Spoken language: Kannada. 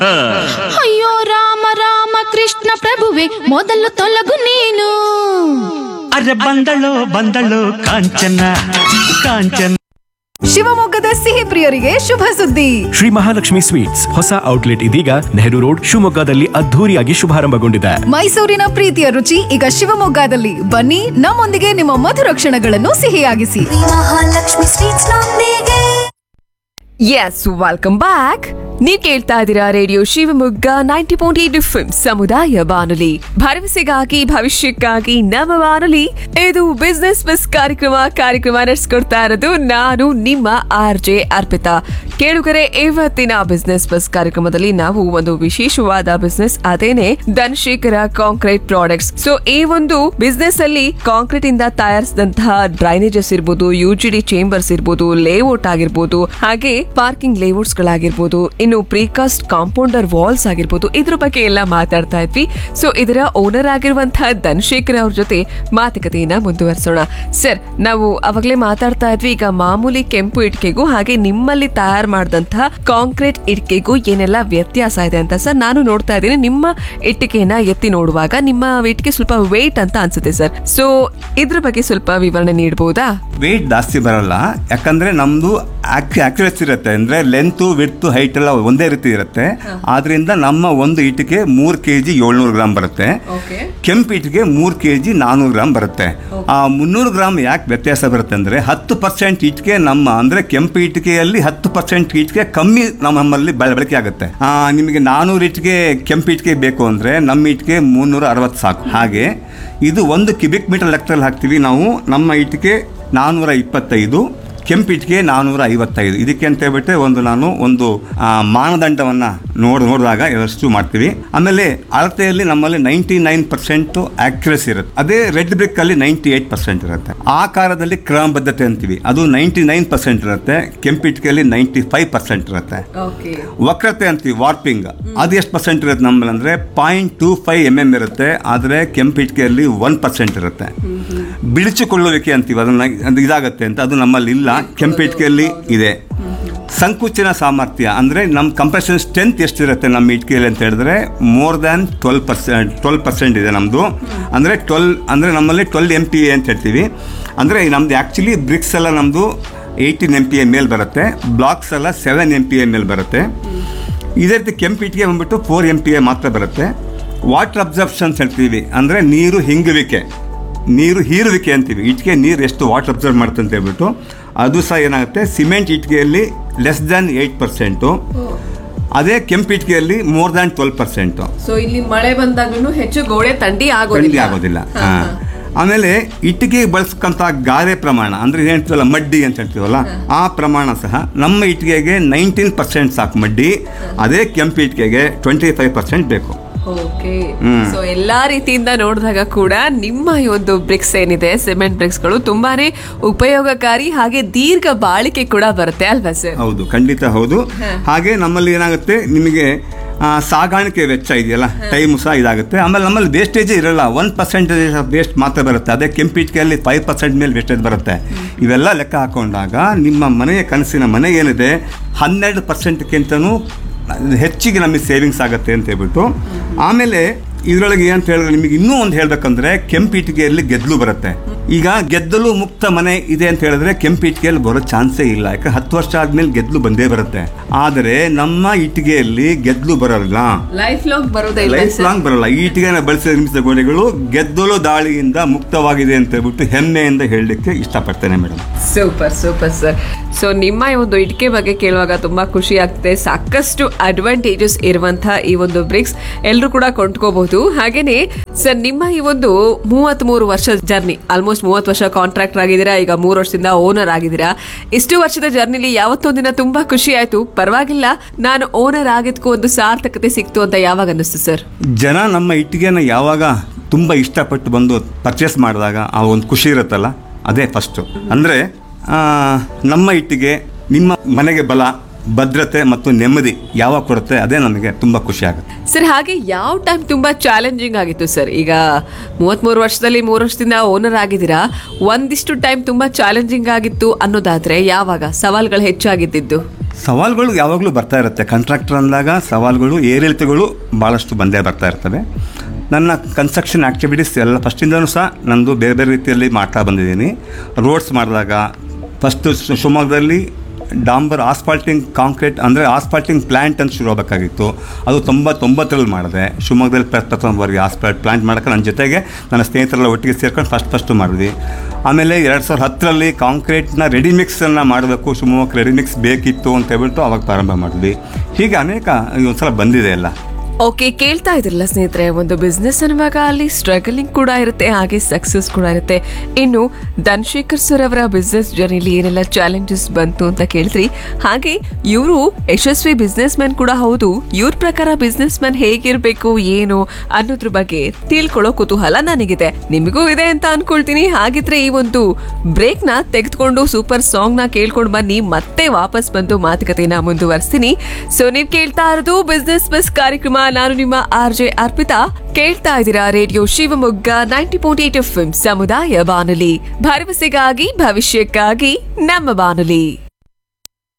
ಅಯ್ಯೋ ರಾಮ ರಾಮ ಕೃಷ್ಣ ಪ್ರಭುವೆ ಮೊದಲು ತೊಲಗು ನೀನು ಅರೆ ಬಂದಳು ಬಂದಳು ಕಾಂಚನ ಕಾಂಚನ ಶಿವಮೊಗ್ಗದ ಸಿಹಿ ಪ್ರಿಯರಿಗೆ ಶುಭ ಸುದ್ದಿ ಶ್ರೀ ಮಹಾಲಕ್ಷ್ಮಿ ಸ್ವೀಟ್ಸ್ ಹೊಸ ಔಟ್ಲೆಟ್ ಇದೀಗ ನೆಹರು ರೋಡ್ ಶಿವಮೊಗ್ಗದಲ್ಲಿ ಅದ್ಧೂರಿಯಾಗಿ ಶುಭಾರಂಭಗೊಂಡಿದೆ ಮೈಸೂರಿನ ಪ್ರೀತಿಯ ರುಚಿ ಈಗ ಶಿವಮೊಗ್ಗದಲ್ಲಿ ಬನ್ನಿ ನಮ್ಮೊಂದಿಗೆ ನಿಮ್ಮ ಮಧುರ ಕ್ಷಣಗಳನ್ನು ಸಿಹಿಯಾಗಿಸಿ ಮಹಾಲಕ್ಷ್ಮಿ ಸ್ವೀಟ್ಸ್ ನೊಂದಿಗೆ ಎಸ್ ವೆಲ್ಕಮ್ ಬ್ಯಾಕ್ ನೀವ್ ಕೇಳ್ತಾ ಇದ್ದೀರಾ radio Shivamogga ninety point eight FM ಸಮುದಾಯ ಬಾನುಲಿ ಭರವಸೆಗಾಗಿ ಭವಿಷ್ಯಕ್ಕಾಗಿ ನಮ್ಮ ಬಾನುಲಿ ಇದು ಬಿಸ್ನೆಸ್ ಬಸ್ ಕಾರ್ಯಕ್ರಮ ಕಾರ್ಯಕ್ರಮ ನಡೆಸ್ಕೊಡ್ತಾ ಇರೋದು ನಾನು ನಿಮ್ಮ ಆರ್ ಜೆ ಅರ್ಪಿತಾ ಕೇಳುಗರೆ ಇವತ್ತಿನ ಬಿಸ್ನೆಸ್ ಬಸ್ ಕಾರ್ಯಕ್ರಮದಲ್ಲಿ ನಾವು ಒಂದು ವಿಶೇಷವಾದ ಬಿಸ್ನೆಸ್ ಅದೇನೆ ಧನಶೇಖರ ಕಾಂಕ್ರೀಟ್ ಪ್ರಾಡಕ್ಟ್ಸ್ ಸೊ ಈ ಒಂದು ಬಿಸ್ನೆಸ್ ಅಲ್ಲಿ ಕಾಂಕ್ರೀಟ್ ಇಂದ ತಯಾರಿಸಿದಂತಹ ಡ್ರೈನೇಜಸ್ ಇರ್ಬೋದು ಯುಜಿಡಿ ಚೇಂಬರ್ಸ್ ಇರ್ಬೋದು ಲೇಔಟ್ ಆಗಿರ್ಬೋದು ಹಾಗೆ ಪಾರ್ಕಿಂಗ್ ಲೇಔಟ್ಸ್ ಗಳಾಗಿರ್ಬೋದು ಇನ್ನು ಪ್ರೀಕಾಸ್ಟ್ ಕಾಂಪೌಂಡರ್ ವಾಲ್ಸ್ ಆಗಿರ್ಬೋದು ಇದ್ರ ಬಗ್ಗೆ ಎಲ್ಲ ಮಾತಾಡ್ತಾ ಇದ್ವಿ ಸೊ ಇದರ ಓನರ್ ಆಗಿರುವಂತಹ ಧನಶೇಖರ್ ಅವ್ರ ಜೊತೆ ಮಾತುಕತೆಯನ್ನ ಮುಂದುವರಿಸೋಣ ಸರ್ ನಾವು ಅವಾಗಲೇ ಮಾತಾಡ್ತಾ ಇದ್ವಿ ಈಗ ಮಾಮೂಲಿ ಕೆಂಪು ಇಟ್ಕೆಗೂ ಹಾಗೆ ನಿಮ್ಮಲ್ಲಿ ತಯಾರು ಮಾಡಿದಂತಹ ಕಾಂಕ್ರೀಟ್ ಇಟ್ಕೆಗೂ ಏನೆಲ್ಲ ವ್ಯತ್ಯಾಸ ಇದೆ ಅಂತ ಸರ್ ನಾನು ನೋಡ್ತಾ ಇದ್ದೀನಿ ನಿಮ್ಮ ಇಟ್ಟಿಗೆಯನ್ನ ಎತ್ತಿ ನೋಡುವಾಗ ನಿಮ್ಮ ಇಟ್ಟಿಗೆ ಸ್ವಲ್ಪ ವೇಟ್ ಅಂತ ಅನ್ಸುತ್ತೆ ಸರ್ ಸೊ ಇದ್ರ ಬಗ್ಗೆ ಸ್ವಲ್ಪ ವಿವರಣೆ ನೀಡಬಹುದಾ ವೆಯ್ಟ್ ಜಾಸ್ತಿ ಬರಲ್ಲ ಯಾಕಂದ್ರೆ ನಮ್ದು ಆಕ್ಯುರೇಸ್ ಇರುತ್ತೆ ಅಂದ್ರೆ ಲೆಂತ್ ವಿಡ್ತ್ ಹೈಟ್ ಎಲ್ಲ ಒಂದೇ ರೀತಿ ಇರುತ್ತೆ ಆದ್ರಿಂದ ನಮ್ಮ ಒಂದು ಇಟಿಗೆ ಮೂರು ಕೆ ಜಿ ಏಳ್ನೂರು ಗ್ರಾಮ್ ಬರುತ್ತೆ ಕೆಂಪು ಇಟಿಗೆ ಮೂರು ಕೆ ಜಿ ನಾನ್ನೂರು ಗ್ರಾಮ್ ಬರುತ್ತೆ ಆ ಮುನ್ನೂರು ಗ್ರಾಮ್ ಯಾಕೆ ವ್ಯತ್ಯಾಸ ಬರುತ್ತೆ ಅಂದ್ರೆ ಹತ್ತು ಪರ್ಸೆಂಟ್ ಇಟಿಗೆ ನಮ್ಮ ಅಂದ್ರೆ ಕೆಂಪು ಇಟಿಗೆಯಲ್ಲಿ ಹತ್ತು ಪರ್ಸೆಂಟ್ ಇಟಿಗೆ ಕಮ್ಮಿ ನಮ್ಮಲ್ಲಿ ಬಳ- ಬಳಕೆ ಆಗುತ್ತೆ ಆ, ನಿಮಗೆ ನಾನ್ನೂರು ಇಟಿಗೆ ಕೆಂಪು ಇಟಿಗೆ ಬೇಕು ಅಂದ್ರೆ ನಮ್ಮ ಇಟಿಗೆ ಮುನ್ನೂರ ಅರವತ್ತು ಸಾಕು ಹಾಗೆ ಇದು ಒಂದು ಕ್ಯೂಬಿಕ್ ಮೀಟರ್ ಲೆಕ್ಕದಲ್ಲಿ ಹಾಕ್ತೀವಿ ನಾವು ನಮ್ಮ ಇಟಿಗೆ ನಾನ್ನೂರ ಇಪ್ಪತ್ತೈದು ಕೆಂಪಿಟ್ಟಿಗೆ ನಾನ್ನೂರ ಐವತ್ತೈದು ಇದಕ್ಕೆ ಅಂತ ಹೇಳ್ಬಿಟ್ಟು ಒಂದು ನಾನು ಒಂದು ಆ, ಮಾನದಂಡವನ್ನ ನೋಡ್ ನೋಡಿದಾಗ ಎಷ್ಟು ಮಾಡ್ತೀವಿ ಆಮೇಲೆ ಅಳತೆಯಲ್ಲಿ ನಮ್ಮಲ್ಲಿ ನೈಂಟಿ ನೈನ್ ಪರ್ಸೆಂಟ್ ಆಕ್ಯುರಸಿ ಇರುತ್ತೆ ಅದೇ ರೆಡ್ ಬ್ರಿಕ್ ಅಲ್ಲಿ ನೈಂಟಿ ಏಟ್ ಪರ್ಸೆಂಟ್ ಇರುತ್ತೆ ಆಕಾರದಲ್ಲಿ ಕ್ರಮಬದ್ಧತೆ ಅಂತೀವಿ ಅದು ನೈಂಟಿ ನೈನ್ ಪರ್ಸೆಂಟ್ ಇರುತ್ತೆ ಕೆಂಪಿಟ್ಟಿಗೆಯಲ್ಲಿ ನೈಂಟಿ ಫೈವ್ ಪರ್ಸೆಂಟ್ ಇರುತ್ತೆ ವಕ್ರತೆ ಅಂತೀವಿ ವಾರ್ಪಿಂಗ್ ಅದು ಎಷ್ಟು ಪರ್ಸೆಂಟ್ ಇರುತ್ತೆ ನಮ್ಮಲ್ಲಿ ಅಂದ್ರೆ point two five M M ಇರುತ್ತೆ ಆದರೆ ಕೆಂಪಿಟ್ಟಿಗೆಯಲ್ಲಿ ಒನ್ ಪರ್ಸೆಂಟ್ ಇರುತ್ತೆ ಬಿಳಿಚಿಕೊಳ್ಳುವಿಕೆ ಅಂತೀವಿ ಅದನ್ನ ಅದು ಇದಾಗತ್ತೆ ಅಂತ ಅದು ನಮ್ಮಲ್ಲಿ ಇಲ್ಲ ಕೆಂಪಿಟ್ಟಿಗೆಯಲ್ಲಿ ಇದೆ ಸಂಕುಚನ ಸಾಮರ್ಥ್ಯ ಅಂದರೆ ನಮ್ಮ ಕಂಪ್ರೆಷನ್ ಸ್ಟ್ರೆಂತ್ ಎಷ್ಟಿರುತ್ತೆ ನಮ್ಮ ಇಟ್ಕೆಯಲ್ಲಿ ಅಂತ ಹೇಳಿದ್ರೆ more than twelve percent twelve percent ಇದೆ ನಮ್ಮದು ಅಂದರೆ ಟ್ವೆಲ್ ಅಂದರೆ ನಮ್ಮಲ್ಲಿ ಟ್ವೆಲ್ ಎಮ್ ಪಿ ಎ ಅಂತ ಹೇಳ್ತೀವಿ ಅಂದರೆ ನಮ್ಮದು ಆ್ಯಕ್ಚುಲಿ ಬ್ರಿಕ್ಸ್ ಎಲ್ಲ ನಮ್ಮದು ಏಯ್ಟೀನ್ ಎಮ್ ಪಿ ಎ ಮೇಲೆ ಬರುತ್ತೆ ಬ್ಲಾಕ್ಸ್ ಎಲ್ಲ ಸೆವೆನ್ ಎಮ್ ಪಿ ಎ ಮೇಲೆ ಬರುತ್ತೆ ಇದೇ ರೀತಿ ಕೆಂಪು ಇಟ್ಟಿಗೆ ಬಂದ್ಬಿಟ್ಟು ಫೋರ್ ಎಮ್ ಪಿ ಎ ಮಾತ್ರ ಬರುತ್ತೆ ವಾಟರ್ ಅಬ್ಸರ್ಪ್ಷನ್ಸ್ ಹೇಳ್ತೀವಿ ಅಂದರೆ ನೀರು ಹಿಂಗುವಿಕೆ ನೀರು ಹೀರುವಿಕೆ ಅಂತೀವಿ ಇಟ್ಟಿಗೆ ನೀರು ಎಷ್ಟು ವಾಟರ್ ಅಬ್ಸರ್ವ್ ಮಾಡುತ್ತೆ ಅಂತ ಹೇಳ್ಬಿಟ್ಟು ಅದು ಸಹ ಏನಾಗುತ್ತೆ ಸಿಮೆಂಟ್ ಇಟ್ಟಿಗೆಯಲ್ಲಿ ಲೆಸ್ ದ್ಯಾನ್ ಏಯ್ಟ್ ಪರ್ಸೆಂಟು ಅದೇ ಕೆಂಪು ಇಟ್ಟಿಗೆಯಲ್ಲಿ more than twelve percent so ಇಲ್ಲಿ ಮಳೆ ಬಂದಾಗ್ಲೂ ಹೆಚ್ಚು ಗೋಡೆ ತಂಡಿ ಖಂಡಿತ ಆಗೋದಿಲ್ಲ ಹಾ. ಆಮೇಲೆ ಇಟ್ಟಿಗೆ ಬಳಸ್ಕಂತ ಗಾರೆ ಪ್ರಮಾಣ ಅಂದ್ರೆ ಏನ್ ಹೇಳ್ತೀವಲ್ಲ ಮಡ್ಡಿ ಅಂತ ಹೇಳ್ತೀವಲ್ಲ ಆ ಪ್ರಮಾಣ ಸಹ ನಮ್ಮ ಇಟ್ಟಿಗೆಗೆ ನೈನ್ಟೀನ್ ಪರ್ಸೆಂಟ್ ಸಾಕು ಮಡ್ಡಿ ಅದೇ ಕೆಂಪು ಇಟ್ಟಿಗೆಗೆ ಟ್ವೆಂಟಿ ಫೈವ್ ಪರ್ಸೆಂಟ್ ಬೇಕು ಓಕೆ ಸೊ ಎಲ್ಲಾ ರೀತಿಯಿಂದ ನೋಡಿದಾಗ ಕೂಡ ನಿಮ್ಮ ಈ ಒಂದು ಬ್ರಿಕ್ಸ್ ಏನಿದೆ ಸಿಮೆಂಟ್ ಬ್ರಿಕ್ಸ್ ಗಳು ತುಂಬಾನೇ ಉಪಯೋಗಕಾರಿ ಹಾಗೆ ದೀರ್ಘ ಬಾಳಿಕೆ ಕೂಡ ಬರುತ್ತೆ ಅಲ್ವಾ ಸರ್ ಹೌದು ಖಂಡಿತ ಹೌದು ಹಾಗೆ ನಮ್ಮಲ್ಲಿ ಏನಾಗುತ್ತೆ ನಿಮಗೆ ಆ, ಸಾಗಾಣಿಕೆ ವೆಚ್ಚ ಇದೆಯಲ್ಲ ಟೈಮ್ ಸಹ ಇದಾಗುತ್ತೆ ಆಮೇಲೆ ನಮ್ಮಲ್ಲಿ ವೇಸ್ಟೇಜೇ ಇರಲ್ಲ ಒನ್ ಪರ್ಸೆಂಟೇಜ್ ವೇಸ್ಟ್ ಮಾತ್ರ ಬರುತ್ತೆ ಅದೇ ಕೆಂಪಿಟ್ಕೆಯಲ್ಲಿ ಫೈವ್ ಪರ್ಸೆಂಟ್ ಮೇಲೆ ವೇಸ್ಟೇಜ್ ಬರುತ್ತೆ ಇವೆಲ್ಲ ಲೆಕ್ಕ ಹಾಕೊಂಡಾಗ ನಿಮ್ಮ ಮನೆಯ ಕನಸಿನ ಮನೆ ಏನಿದೆ ಹನ್ನೆರಡು ಪರ್ಸೆಂಟ್ಗಿಂತನೂ ಹೆಚ್ಚಿಗೆ ನಮಗೆ ಸೇವಿಂಗ್ಸ್ ಆಗುತ್ತೆ ಅಂತ ಹೇಳ್ಬಿಟ್ಟು ಆಮೇಲೆ ಇದರೊಳಗೆ ಏನಂತ ಹೇಳಿದ್ರೆ ನಿಮಗೆ ಇನ್ನೂ ಒಂದು ಹೇಳ್ಬೇಕಂದ್ರೆ ಕೆಂಪಿಟಿಗೆಯಲ್ಲಿ ಗೆದ್ದಲು ಬರುತ್ತೆ ಈಗ ಗೆದ್ದಲು ಮುಕ್ತ ಮನೆ ಇದೆ ಅಂತ ಹೇಳಿದ್ರೆ ಕೆಂಪಿಟಿಗೆಯಲ್ಲಿ ಬರೋ ಚಾನ್ಸೇ ಇಲ್ಲ ಯಾಕೆ ಹತ್ತು ವರ್ಷ ಆದ್ಮೇಲೆ ಗೆದ್ದಲು ಬಂದೇ ಬರುತ್ತೆ ಆದರೆ ನಮ್ಮ ಇಟ್ಟಿಗೆಯಲ್ಲಿ ಗೆದ್ದಲು ಬರಲ್ಲ ಲೈಫ್ ಲಾಂಗ್ ಬರೋದೇ ಇಲ್ಲ ಲೈಫ್ ಲಾಂಗ್ ಬರಲ್ಲ ಈ ಇಟ್ಟಿಗೆನ ಬಳಸಿದ ನಿರ್ಮಿಸಿದ ಗೋಡೆಗಳು ಗೆದ್ದಲು ದಾಳಿಯಿಂದ ಮುಕ್ತವಾಗಿದೆ ಅಂತ ಹೇಳ್ಬಿಟ್ಟು ಹೆಮ್ಮೆಯಿಂದ ಹೇಳಲಿಕ್ಕೆ ಇಷ್ಟಪಡ್ತೇನೆ madam super super sir so ನಿಮ್ಮ ಈ ಒಂದು ಇಟ್ಕೆ ಬಗ್ಗೆ ಕೇಳುವಾಗ ತುಂಬಾ ಖುಷಿ ಆಗ್ತದೆ ಸಾಕಷ್ಟು ಅಡ್ವಾಂಟೇಜಸ್ ಇರುವಂತಹ ಈ ಒಂದು ಬ್ರಿಕ್ಸ್ ಎಲ್ಲರೂ ಕೂಡ ಕೊಂಡ್ಕೋಬಹುದು ಹಾಗೇನೆ ಸರ್ ನಿಮ್ಮ ಈ ಒಂದು ಮೂವತ್ತ್ ಮೂರು ವರ್ಷ ಜರ್ನಿ ಆಲ್ಮೋಸ್ಟ್ ಮೂವತ್ತು ವರ್ಷ ಕಾಂಟ್ರಾಕ್ಟರ್ ಆಗಿದ್ದೀರಾ ಈಗ ಮೂರು ವರ್ಷದಿಂದ ಓನರ್ ಆಗಿದ್ದೀರಾ ಇಷ್ಟು ವರ್ಷದ ಜರ್ನಿಲಿ ಯಾವತ್ತೊಂದಿನ ತುಂಬಾ ಖುಷಿ ಆಯ್ತು ಪರವಾಗಿಲ್ಲ ನಾನು ಓನರ್ ಆಗಿದ್ಕೂ ಒಂದು ಸಾರ್ಥಕತೆ ಸಿಕ್ತು ಅಂತ ಯಾವಾಗ ಅನ್ನಿಸ್ತು ಸರ್ ಜನ ನಮ್ಮ ಇಟ್ಟಿಗೆನ ಯಾವಾಗ ತುಂಬ ಇಷ್ಟಪಟ್ಟು ಬಂದು ಪರ್ಚೇಸ್ ಮಾಡಿದಾಗ ಆ ಒಂದು ಖುಷಿ ಇರುತ್ತಲ್ಲ ಅದೇ ಫಸ್ಟು ಅಂದರೆ ನಮ್ಮ ಇಟ್ಟಿಗೆ ನಿಮ್ಮ ಮನೆಗೆ ಬಲ ಭದ್ರತೆ ಮತ್ತು ನೆಮ್ಮದಿ ಯಾವಾಗ ಕೊಡುತ್ತೆ ಅದೇ ನನಗೆ ತುಂಬ ಖುಷಿ ಆಗುತ್ತೆ ಸರ್ ಹಾಗೆ ಯಾವ ಟೈಮ್ ತುಂಬಾ ಚಾಲೆಂಜಿಂಗ್ ಆಗಿತ್ತು ಸರ್ ಈಗ ಮೂವತ್ಮೂರು ವರ್ಷದಲ್ಲಿ ಮೂರು ವರ್ಷದಿಂದ ಓನರ್ ಆಗಿದ್ದೀರಾ ಒಂದಿಷ್ಟು ಟೈಮ್ ತುಂಬಾ ಚಾಲೆಂಜಿಂಗ್ ಆಗಿತ್ತು ಅನ್ನೋದಾದ್ರೆ ಯಾವಾಗ ಸವಾಲುಗಳು ಹೆಚ್ಚಾಗಿದ್ದಿದ್ದು ಸವಾಲುಗಳು ಯಾವಾಗಲೂ ಬರ್ತಾ ಇರುತ್ತೆ ಕಾಂಟ್ರಾಕ್ಟರ್ ಅಂದಾಗ ಸವಾಲುಗಳು ಏರಿಳಿತಗಳು ಭಾಳಷ್ಟು ಬಂದೇ ಬರ್ತಾ ಇರ್ತವೆ ನನ್ನ ಕನ್ಸ್ಟ್ರಕ್ಷನ್ ಆ್ಯಕ್ಟಿವಿಟೀಸ್ ಎಲ್ಲ ಫಸ್ಟಿಂದನೂ ಸಹ ನಂದು ಬೇರೆ ಬೇರೆ ರೀತಿಯಲ್ಲಿ ಮಾಡ್ತಾ ಬಂದಿದ್ದೀನಿ ರೋಡ್ಸ್ ಮಾಡಿದಾಗ ಫಸ್ಟು ಶಿವಮೊಗ್ಗದಲ್ಲಿ ಡಾಂಬರ್ ಆಸ್ಫಾಲ್ಟಿಂಗ್ ಕಾಂಕ್ರೀಟ್ ಅಂದರೆ ಆಸ್ಫಾಲ್ಟಿಂಗ್ ಪ್ಲ್ಯಾಂಟ್ ಅಂತ ಶುರು ಆಗಬೇಕಾಗಿತ್ತು ಅದು ತೊಂಬತ್ತೊಂಬತ್ತರಲ್ಲಿ ಮಾಡಿದೆ ಶಿವಮೊಗ್ಗದಲ್ಲಿ ಪ್ರ- ಪ್ರಥಮ ಬಾರಿಗೆ ಆಸ್ಫಾಲ್ಟ್ ಪ್ಲ್ಯಾಂಟ್ ಮಾಡೋಕ್ಕೆ ನನ್ನ ಜೊತೆಗೆ ನನ್ನ ಸ್ನೇಹಿತರೆಲ್ಲ ಒಟ್ಟಿಗೆ ಸೇರ್ಕೊಂಡು ಫಸ್ಟ್ ಫಸ್ಟು ಮಾಡಿದ್ವಿ ಆಮೇಲೆ ಎರಡು ಸಾವಿರದ ಹತ್ತರಲ್ಲಿ ಕಾಂಕ್ರೀಟ್ನ ರೆಡಿ ಮಿಕ್ಸನ್ನು ಮಾಡಬೇಕು ಶಿವಮೊಗ್ಗಕ್ಕೆ ರೆಡಿ ಮಿಕ್ಸ್ ಬೇಕಿತ್ತು ಅಂತ ಹೇಳ್ಬಿಟ್ಟು ಅವಾಗ ಪ್ರಾರಂಭ ಮಾಡಿದ್ವಿ ಹೀಗೆ ಅನೇಕ ಒಂದು ಸಲ ಬಂದಿದೆ ಎಲ್ಲ ಓಕೆ ಕೇಳ್ತಾ ಇದ್ರಲ್ಲ ಸ್ನೇಹಿತರೆ ಒಂದು ಬಿಸ್ನೆಸ್ ಅನ್ನುವಾಗ ಅಲ್ಲಿ ಸ್ಟ್ರಗಲಿಂಗ್ ಕೂಡ ಇರುತ್ತೆ ಹಾಗೆ ಸಕ್ಸಸ್ ಕೂಡ ಇರುತ್ತೆ ಇನ್ನು ಧನಶೇಖರ್ ಸರ್ ಅವರ ಬಿಸ್ನೆಸ್ ಜರ್ನಿಲಿ ಏನೆಲ್ಲ ಚಾಲೆಂಜಸ್ ಬಂತು ಅಂತ ಕೇಳಿದ್ರಿ ಹಾಗೆ ಇವರು ಯಶಸ್ವಿ ಬಿಸ್ನೆಸ್ ಮ್ಯಾನ್ ಕೂಡ ಹೌದು ಇವ್ರ ಪ್ರಕಾರ ಬಿಸ್ನೆಸ್ ಮ್ಯಾನ್ ಹೇಗಿರ್ಬೇಕು ಏನು ಅನ್ನೋದ್ರ ಬಗ್ಗೆ ತಿಳ್ಕೊಳ್ಳೋ ಕುತೂಹಲ ನನಗಿದೆ ನಿಮಗೂ ಇದೆ ಅಂತ ಅನ್ಕೊಳ್ತೀನಿ ಹಾಗಿದ್ರೆ ಈ ಒಂದು ಬ್ರೇಕ್ ನ ತೆಗೆದುಕೊಂಡು ಸೂಪರ್ ಸಾಂಗ್ ನ ಕೇಳ್ಕೊಂಡು ಬನ್ನಿ ಮತ್ತೆ ವಾಪಸ್ ಬಂದು ಮಾತುಕತೆನ ಮುಂದುವರಿಸ್ತೀನಿ ಸೊ ನೀವ್ ಕೇಳ್ತಾ ಇರೋದು ಬಿಸ್ನೆಸ್ ಬಸ್ ಕಾರ್ಯಕ್ರಮ ನಾನು ನಿಮ್ಮ ಆರ್ ಜೆ ಅರ್ಪಿತಾ ಕೇಳ್ತಾ ಇದ್ದೀರಾ radio Shivamogga ninety point eight F ಸಮುದಾಯ ಬಾನುಲಿ ಭರವಸೆಗಾಗಿ ಭವಿಷ್ಯಕ್ಕಾಗಿ ನಮ್ಮ ಬಾನುಲಿ